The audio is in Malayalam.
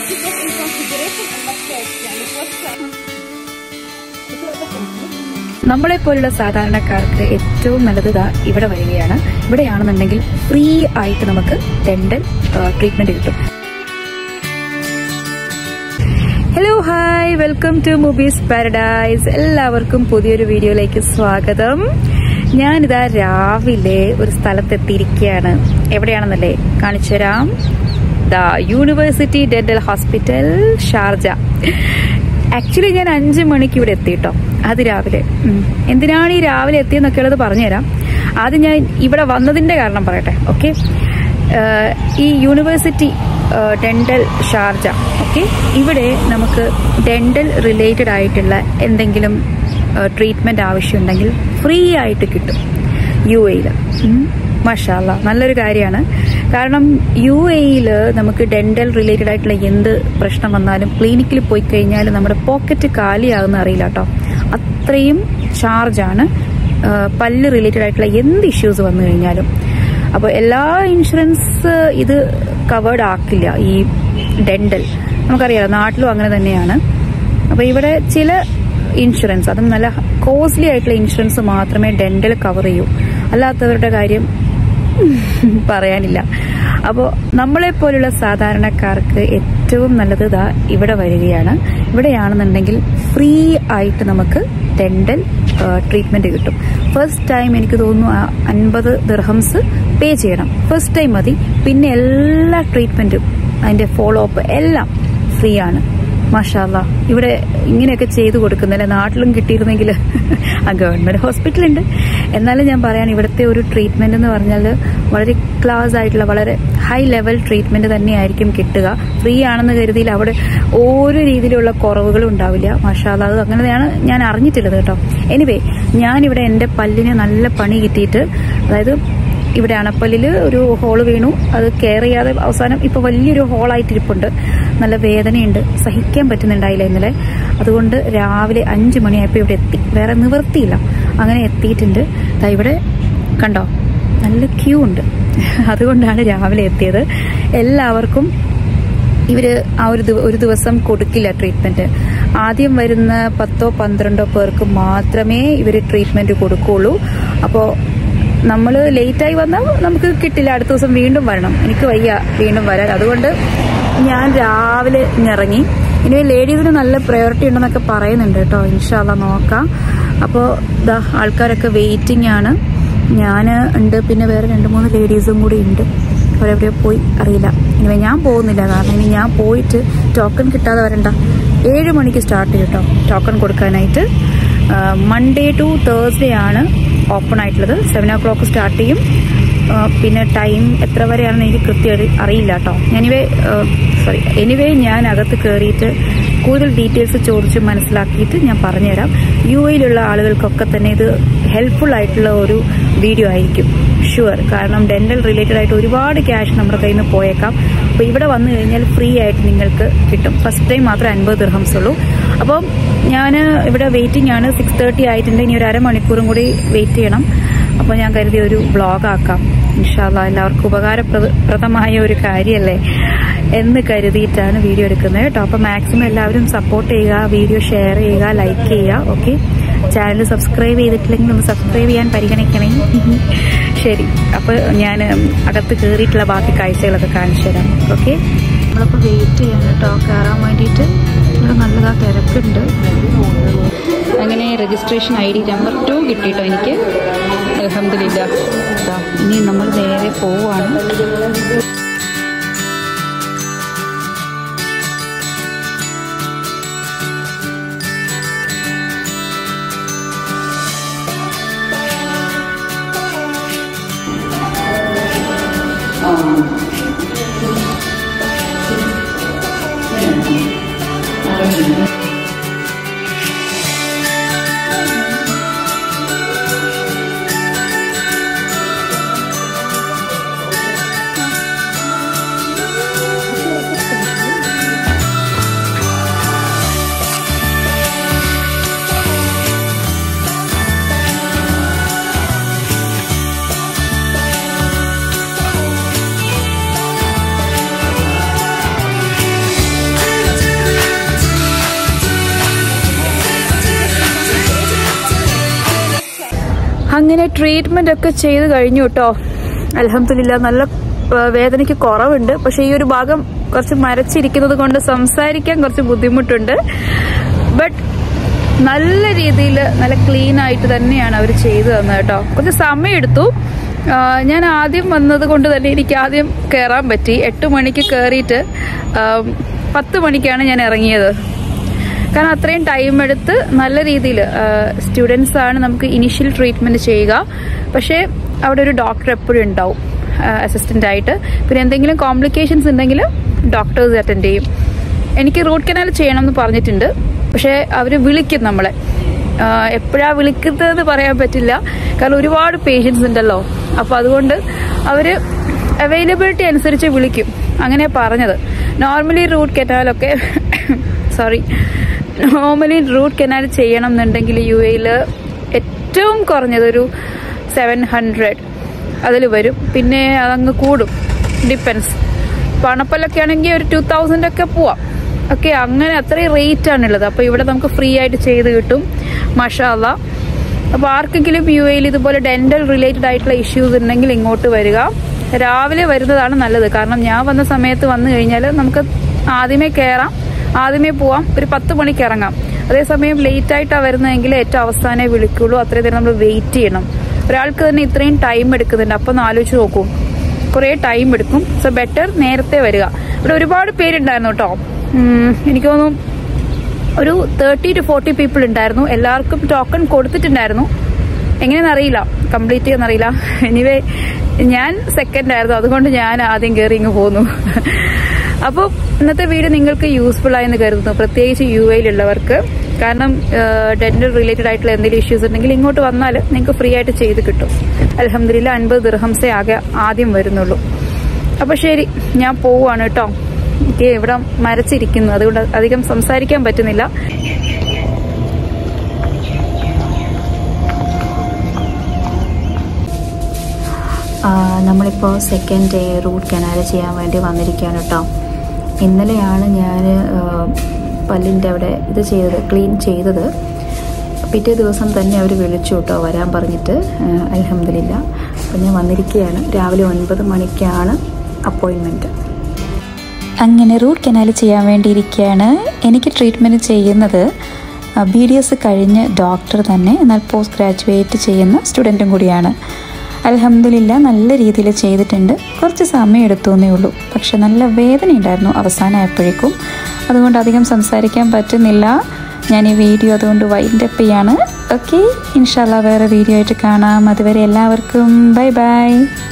to get in consideration and not cash. يعني first നമ്മളെ പോലുള്ള സാധാരണക്കാർക്ക് ഏറ്റവും നല്ലത് ഇതാ ഇവിടെ വരികയാണ് ഇവിടെയാണെന്നുണ്ടെങ്കിൽ ഫ്രീ ആയിട്ട് നമുക്ക് ഡെന്റൽ ട്രീറ്റ്മെന്റ് കിട്ടും hello hi welcome to movies paradise എല്ലാവർക്കും പുതിയൊരു വീഡിയോയിലേക്ക് സ്വാഗതം ഞാനിതാ രാവിലെ ഒരു സ്ഥലത്തെത്തിയിരിക്കുകയാണ് എവിടെയാണെന്നല്ലേ കാണിച്ചു തരാം the university dental hospital Sharjah actually ഞാൻ അഞ്ചു മണിക്ക് ഇവിടെ എത്തി കേട്ടോ അത് രാവിലെ ഉം. എന്തിനാണ് ഈ രാവിലെ എത്തിയെന്നൊക്കെ ഉള്ളത് പറഞ്ഞുതരാം ആദ്യം ഞാൻ ഇവിടെ വന്നതിന്റെ കാരണം പറയട്ടെ ഓക്കെ ഈ യൂണിവേഴ്സിറ്റി ഡെന്റൽ ഷാർജ ഓക്കെ ഇവിടെ നമുക്ക് ഡെന്റൽ റിലേറ്റഡ് ആയിട്ടുള്ള എന്തെങ്കിലും ട്രീറ്റ്മെന്റ് ആവശ്യമുണ്ടെങ്കിൽ ഫ്രീ ആയിട്ട് കിട്ടും യു എയിൽ മഷാല്ല നല്ലൊരു കാര്യമാണ് കാരണം യു എയിൽ നമുക്ക് ഡെന്റൽ റിലേറ്റഡ് ആയിട്ടുള്ള എന്ത് പ്രശ്നം വന്നാലും ക്ലിനിക്കിൽ പോയി കഴിഞ്ഞാൽ നമ്മുടെ പോക്കറ്റ് കാലിയാകുന്ന അറിയില്ല കേട്ടോ അത്രയും ചാർജാണ് പല്ല് റിലേറ്റഡ് ആയിട്ടുള്ള എന്ത് ഇഷ്യൂസ് വന്നു കഴിഞ്ഞാലും അപ്പോൾ എല്ലാ ഇൻഷുറൻസ് ഇത് കവേർഡ് ആക്കില്ല ഈ ഡെന്റൽ നമുക്കറിയാലോ നാട്ടിലും അങ്ങനെ തന്നെയാണ് അപ്പോൾ ഇവിടെ ചില ഇൻഷുറൻസ് അതും നല്ല കോസ്റ്റ്ലി ആയിട്ടുള്ള ഇൻഷുറൻസ് മാത്രമേ ഡെന്റൽ കവർ ചെയ്യൂ അല്ലാത്തവരുടെ കാര്യം പറയാനില്ല അപ്പോൾ നമ്മളെ പോലുള്ള സാധാരണക്കാർക്ക് ഏറ്റവും നല്ലത് ഇതാ ഇവിടെ വരികയാണ് ഇവിടെയാണെന്നുണ്ടെങ്കിൽ ഫ്രീ ആയിട്ട് നമുക്ക് ഡെന്റൽ ട്രീറ്റ്മെന്റ് കിട്ടും ഫസ്റ്റ് ടൈം എനിക്ക് തോന്നുന്നു ആ അൻപത് ദിർഹംസ് പേ ചെയ്യണം ഫസ്റ്റ് ടൈം മതി പിന്നെ എല്ലാ ട്രീറ്റ്മെന്റും അതിന്റെ ഫോളോ അപ്പ് എല്ലാം ഫ്രീ ആണ് മാഷാല്ല ഇവിടെ ഇങ്ങനെയൊക്കെ ചെയ്തു കൊടുക്കുന്നില്ല നാട്ടിലും കിട്ടിയിരുന്നെങ്കിൽ ആ ഗവൺമെന്റ് ഹോസ്പിറ്റലുണ്ട് എന്നാലും ഞാൻ പറയാൻ ഇവിടുത്തെ ഒരു ട്രീറ്റ്മെന്റ് എന്ന് പറഞ്ഞാൽ വളരെ ക്ലാസ് ആയിട്ടുള്ള വളരെ ഹൈ ലെവൽ ട്രീറ്റ്മെന്റ് തന്നെയായിരിക്കും കിട്ടുക ഫ്രീ ആണെന്ന് കരുതിയിൽ അവിടെ ഓരോ രീതിയിലുള്ള കുറവുകളും ഉണ്ടാവില്ല മാഷാല്ല അത് അങ്ങനെയാണ് ഞാൻ അറിഞ്ഞിട്ടുള്ളത് കേട്ടോ എനിവേ ഞാനിവിടെ എൻ്റെ പല്ലിന് നല്ല പണി കിട്ടിയിട്ട് അതായത് ഇവിടെ അണപ്പല്ലിൽ ഒരു ഹോള് വീണു അത് കെയർ ചെയ്യാതെ അവസാനം ഇപ്പൊ വലിയൊരു ഹോളായിട്ടിരിപ്പുണ്ട് നല്ല വേദനയുണ്ട് സഹിക്കാൻ പറ്റുന്നുണ്ടായില്ല ഇന്നലെ അതുകൊണ്ട് രാവിലെ അഞ്ചു മണിയായപ്പോൾ ഇവിടെ എത്തി വേറെ നിവർത്തിയില്ല അങ്ങനെ എത്തിയിട്ടുണ്ട് ദാ ഇവിടെ കണ്ടോ നല്ല ക്യൂ ഉണ്ട് അതുകൊണ്ടാണ് രാവിലെ എത്തിയത് എല്ലാവർക്കും ഇവര് ആ ഒരു ദിവ- ഒരു ദിവസം കൊടുക്കില്ല ട്രീറ്റ്മെന്റ് ആദ്യം വരുന്ന പത്തോ പന്ത്രണ്ടോ പേർക്ക് മാത്രമേ ഇവര് ട്രീറ്റ്മെന്റ് കൊടുക്കുള്ളൂ അപ്പോൾ നമ്മൾ ലേറ്റായി വന്നാൽ നമുക്ക് കിട്ടില്ല അടുത്ത ദിവസം വീണ്ടും വരണം എനിക്ക് വയ്യ വീണ്ടും വരാൻ അതുകൊണ്ട് ഞാൻ രാവിലെ ഇറങ്ങി ഇനി ലേഡീസിന് നല്ല പ്രയോറിറ്റി ഉണ്ടെന്നൊക്കെ പറയുന്നുണ്ട് കേട്ടോ ഇൻഷാല്ല നോക്കാം അപ്പോൾ ഇതാ ആൾക്കാരൊക്കെ വെയിറ്റിംഗ് ആണ് ഞാൻ ഉണ്ട് പിന്നെ വേറെ രണ്ട് മൂന്ന് ലേഡീസും കൂടി ഉണ്ട് അവരെവിടെയോ പോയി അറിയില്ല ഇനി ഞാൻ പോകുന്നില്ല കാരണം ഇനി ഞാൻ പോയിട്ട് ടോക്കൺ കിട്ടാതെ വരണ്ട ഏഴ് മണിക്ക് സ്റ്റാർട്ട് ചെയ്യും കേട്ടോ ടോക്കൺ കൊടുക്കാനായിട്ട് മൺഡേ ടു തേഴ്സ്ഡേ ആണ് ഓപ്പൺ ആയിട്ടുള്ളത് സെവൻ ഓ ക്ലോക്ക് സ്റ്റാർട്ട് ചെയ്യും ആ, പിന്നെ ടൈം എത്ര വരെയാണെന്ന് എനിക്ക് കൃത്യം അറി- അറിയില്ല കേട്ടോ എനിവേ സോറി എനിവേ ഞാൻ അകത്ത് കയറിയിട്ട് കൂടുതൽ ഡീറ്റെയിൽസ് ചോദിച്ച് മനസ്സിലാക്കിയിട്ട് ഞാൻ പറഞ്ഞുതരാം യു എയിലുള്ള ആളുകൾക്കൊക്കെ തന്നെ ഇത് ഹെൽപ്ഫുൾ ആയിട്ടുള്ള ഒരു വീഡിയോ ആയിരിക്കും ഷുവർ കാരണം ഡെന്റൽ റിലേറ്റഡ് ആയിട്ട് ഒരുപാട് ക്യാഷ് നമ്മുടെ കയ്യിൽ നിന്ന് പോയേക്കാം അപ്പോൾ ഇവിടെ വന്നു കഴിഞ്ഞാൽ ഫ്രീ ആയിട്ട് നിങ്ങൾക്ക് കിട്ടും ഫസ്റ്റ് ടൈം മാത്രമേ അൻപത് ദിർഹംസ് ഉള്ളൂ അപ്പം ഞാൻ ഇവിടെ വെയിറ്റിംഗ് ആണ് സിക്സ് തേർട്ടി ആയിട്ടുണ്ട് ഇനി ഒരു അരമണിക്കൂറും കൂടി വെയിറ്റ് ചെയ്യണം അപ്പോൾ ഞാൻ കരുതി ഒരു വ്ളോഗ് ആക്കാം ഇൻഷാല്ല എല്ലാവർക്കും ഉപകാരപ്രദമായ ഒരു കാര്യമല്ലേ എന്ന് കരുതിയിട്ടാണ് വീഡിയോ എടുക്കുന്നത് കേട്ടോ അപ്പോൾ മാക്സിമം എല്ലാവരും സപ്പോർട്ട് ചെയ്യുക വീഡിയോ ഷെയർ ചെയ്യുക ലൈക്ക് ചെയ്യുക ഓക്കെ ചാനൽ സബ്സ്ക്രൈബ് ചെയ്തിട്ടില്ലെങ്കിൽ ഒന്ന് സബ്സ്ക്രൈബ് ചെയ്യാൻ പരിഗണിക്കണേ ശരി അപ്പോൾ ഞാൻ അകത്ത് കയറിയിട്ടുള്ള ബാക്കി കാഴ്ചകളൊക്കെ കാണിച്ചു തരാം ഓക്കെ നമ്മളിപ്പോൾ വെയിറ്റ് ചെയ്യണം കേട്ടോ കയറാൻ വേണ്ടിയിട്ട് ഇവിടെ നല്ലതാ തിരക്കുണ്ട് അങ്ങനെ registration I D number two കിട്ടിയിട്ടോ എനിക്ക് അലഹമില്ല ഇനി നമ്മൾ നേരെ പോവാണ് അങ്ങനെ ട്രീറ്റ്മെന്റ് ഒക്കെ ചെയ്ത് കഴിഞ്ഞു കേട്ടോ അലഹമില്ല നല്ല ആ, വേദനയ്ക്ക് കുറവുണ്ട് പക്ഷെ ഈ ഒരു ഭാഗം കുറച്ച് മരച്ചിരിക്കുന്നത് കൊണ്ട് സംസാരിക്കാൻ കുറച്ച് ബുദ്ധിമുട്ടുണ്ട് ബട്ട് നല്ല രീതിയിൽ നല്ല ക്ലീൻ ആയിട്ട് തന്നെയാണ് അവർ ചെയ്തു തന്നത് കേട്ടോ കുറച്ച് സമയമെടുത്തു ആ, ഞാൻ ആദ്യം വന്നത് കൊണ്ട് തന്നെ എനിക്ക് ആദ്യം കയറാൻ പറ്റി എട്ട് മണിക്ക് കയറിയിട്ട് ആ, പത്ത് മണിക്കാണ് ഞാൻ ഇറങ്ങിയത് കാരണം അത്രയും ടൈം എടുത്ത് നല്ല രീതിയിൽ സ്റ്റുഡൻസ് ആണ് നമുക്ക് ഇനിഷ്യൽ ട്രീറ്റ്മെന്റ് ചെയ്യുക പക്ഷേ അവിടെ ഒരു ഡോക്ടർ എപ്പോഴും ഉണ്ടാവും അസിസ്റ്റന്റ് ആയിട്ട് പിന്നെ എന്തെങ്കിലും കോംപ്ലിക്കേഷൻസ് ഉണ്ടെങ്കിൽ ഡോക്ടേഴ്സ് അറ്റൻഡ് ചെയ്യും എനിക്ക് റൂട്ട് കനാൽ ചെയ്യണം എന്ന് പറഞ്ഞിട്ടുണ്ട് പക്ഷേ അവർ വിളിക്കും നമ്മളെ എപ്പോഴാ വിളിക്കുന്നതെന്ന് പറയാൻ പറ്റില്ല കാരണം ഒരുപാട് പേഷ്യൻസ് ഉണ്ടല്ലോ അപ്പോൾ അതുകൊണ്ട് അവർ അവൈലബിലിറ്റി അനുസരിച്ച് വിളിക്കും അങ്ങനെ പറഞ്ഞത് നോർമലി റൂട്ട് കനാലൊക്കെ സോറി നോർമലി റൂട്ട് കനാൽ ചെയ്യണം എന്നുണ്ടെങ്കിൽ യു എയിൽ ഏറ്റവും കുറഞ്ഞത് ഒരു സെവൻ ഹൺഡ്രഡ് അതിൽ വരും പിന്നെ അതങ്ങ് കൂടും ഡിപ്പെൻസ് പണപ്പല്ലൊക്കെ ആണെങ്കിൽ ഒരു ടു തൗസൻഡ് ഒക്കെ പോവാം ഓക്കെ അങ്ങനെ അത്രയും റേറ്റ് ആണുള്ളത് അപ്പോൾ ഇവിടെ നമുക്ക് ഫ്രീ ആയിട്ട് ചെയ്ത് കിട്ടും മഷാല അപ്പോൾ ആർക്കെങ്കിലും യു എയിൽ ഇതുപോലെ ഡെന്റൽ റിലേറ്റഡ് ആയിട്ടുള്ള ഇഷ്യൂസ് ഉണ്ടെങ്കിൽ ഇങ്ങോട്ട് വരിക രാവിലെ വരുന്നതാണ് നല്ലത് കാരണം ഞാൻ വന്ന സമയത്ത് വന്നു കഴിഞ്ഞാൽ നമുക്ക് ആദ്യമേ കയറാം ആദ്യമേ പോവാം ഒരു പത്ത് മണിക്ക് ഇറങ്ങാം അതേസമയം ലേറ്റ് ആയിട്ടാണ് വരുന്നതെങ്കിൽ ഏറ്റവും അവസാനമേ വിളിക്കുള്ളൂ അത്രയും നേരം നമ്മൾ വെയിറ്റ് ചെയ്യണം ഒരാൾക്ക് തന്നെ ഇത്രയും ടൈം എടുക്കുന്നുണ്ട് അപ്പം ഒന്ന് ആലോചിച്ച് നോക്കൂ കുറേ ടൈം എടുക്കും സോ ബെറ്റർ നേരത്തെ വരിക ഇവിടെ ഒരുപാട് പേരുണ്ടായിരുന്നു കേട്ടോ ഉം, എനിക്ക് തോന്നുന്നു ഒരു തേർട്ടി ടു ഫോർട്ടി പീപ്പിൾ ഉണ്ടായിരുന്നു എല്ലാവർക്കും ടോക്കൺ കൊടുത്തിട്ടുണ്ടായിരുന്നു എങ്ങനെയെന്ന് അറിയില്ല കംപ്ലീറ്റ് ചെയ്യുന്നറിയില്ല എനിവേ ഞാൻ സെക്കൻഡ് ആയിരുന്നു അതുകൊണ്ട് ഞാൻ ആദ്യം കയറി ഇങ്ങ് പോന്നു അപ്പോൾ ഇന്നത്തെ വീഡിയോ നിങ്ങൾക്ക് യൂസ്ഫുൾ ആയെന്ന് കരുതുന്നു പ്രത്യേകിച്ച് യു എയിലുള്ളവർക്ക് കാരണം ഡെന്റൽ റിലേറ്റഡ് ആയിട്ടുള്ള എന്തെങ്കിലും ഇഷ്യൂസ് ഉണ്ടെങ്കിൽ ഇങ്ങോട്ട് വന്നാൽ നിങ്ങൾക്ക് ഫ്രീ ആയിട്ട് ചെയ്ത് കിട്ടും അലഹമില്ല അൻപത് ദിർഹംസേ ആകെ ആദ്യം വരുന്നുള്ളൂ അപ്പോൾ ശരി ഞാൻ പോവുകയാണ് കേട്ടോ എനിക്ക് ഇവിടെ മരച്ചിരിക്കുന്നു അതുകൊണ്ട് അധികം സംസാരിക്കാൻ പറ്റുന്നില്ല നമ്മളിപ്പോൾ സെക്കൻഡ് ഡേ റൂട്ട് കനാൽ ചെയ്യാൻ വേണ്ടി വന്നിരിക്കുകയാണ് കേട്ടോ ഇന്നലെയാണ് ഞാൻ പല്ലിൻ്റെ അവിടെ ഇത് ചെയ്തത് ക്ലീൻ ചെയ്തത് പിറ്റേ ദിവസം തന്നെ അവർ വിളിച്ചു കേട്ടോ വരാൻ പറഞ്ഞിട്ട് അലഹമില്ല അപ്പം ഞാൻ വന്നിരിക്കുകയാണ് രാവിലെ ഒൻപത് മണിക്കാണ് അപ്പോയിൻമെൻറ്റ് അങ്ങനെ റൂട്ട് കനാൽ ചെയ്യാൻ വേണ്ടിയിരിക്കുകയാണ് എനിക്ക് ട്രീറ്റ്മെൻറ്റ് ചെയ്യുന്നത് ബി ഡി എസ് കഴിഞ്ഞ് ഡോക്ടർ തന്നെ എന്നാൽ പോസ്റ്റ് ഗ്രാജുവേറ്റ് ചെയ്യുന്ന സ്റ്റുഡൻറ്റും കൂടിയാണ് അലഹമ്മദില്ല നല്ല രീതിയിൽ ചെയ്തിട്ടുണ്ട് കുറച്ച് സമയം എടുത്തു എന്നേ ഉള്ളൂ പക്ഷെ നല്ല വേദന ഉണ്ടായിരുന്നു അവസാനമായപ്പോഴേക്കും അതുകൊണ്ട് അധികം സംസാരിക്കാൻ പറ്റുന്നില്ല ഞാൻ ഈ വീഡിയോ അതുകൊണ്ട് വൈൻഡപ്പ് ചെയ്യാണ് ഓക്കെ ഇൻഷാല്ല വേറെ വീഡിയോ ആയിട്ട് കാണാം അതുവരെ എല്ലാവർക്കും ബൈ ബൈ